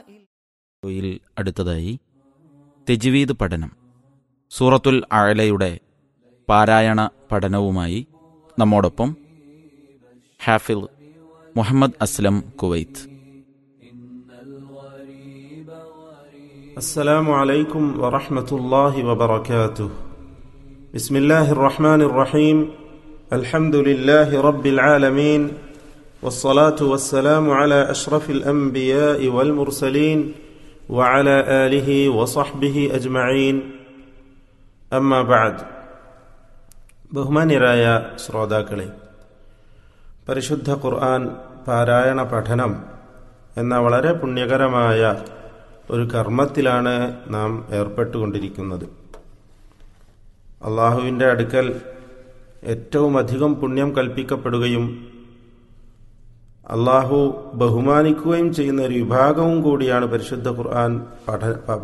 യിൽ അടുത്തതായി തെജ്വീദ് പഠനം സൂറത്തുൽ അഴലയുടെ പാരായണ പഠനവുമായി നമ്മോടൊപ്പം ഹാഫിൽ മുഹമ്മദ് അസ്ലം കുവൈത്ത് السلام عليكم ورحمة الله وبركاته بسم الله الرحمن الرحيم الحمد لله رب العالمين والصلاة والسلام على أشرف الأنبياء والمرسلين وعلى آله وصحبه أجمعين أما بعد ബഹുമാന്യരായ ശ്രോതാക്കളെ പരിശുദ്ധ ഖുർആൻ പാരായണ പഠനം എന്ന വളരെ പുണ്യകരമായ ഒരു കർമ്മത്തിലാണ് നാം ഏർപ്പെട്ടുകൊണ്ടിരിക്കുന്നത് അള്ളാഹുവിൻ്റെ അടുക്കൽ ഏറ്റവും അധികം പുണ്യം കൽപ്പിക്കപ്പെടുകയും അള്ളാഹു ബഹുമാനിക്കുകയും ചെയ്യുന്ന ഒരു വിഭാഗവും കൂടിയാണ് പരിശുദ്ധ ഖുർആൻ പഠ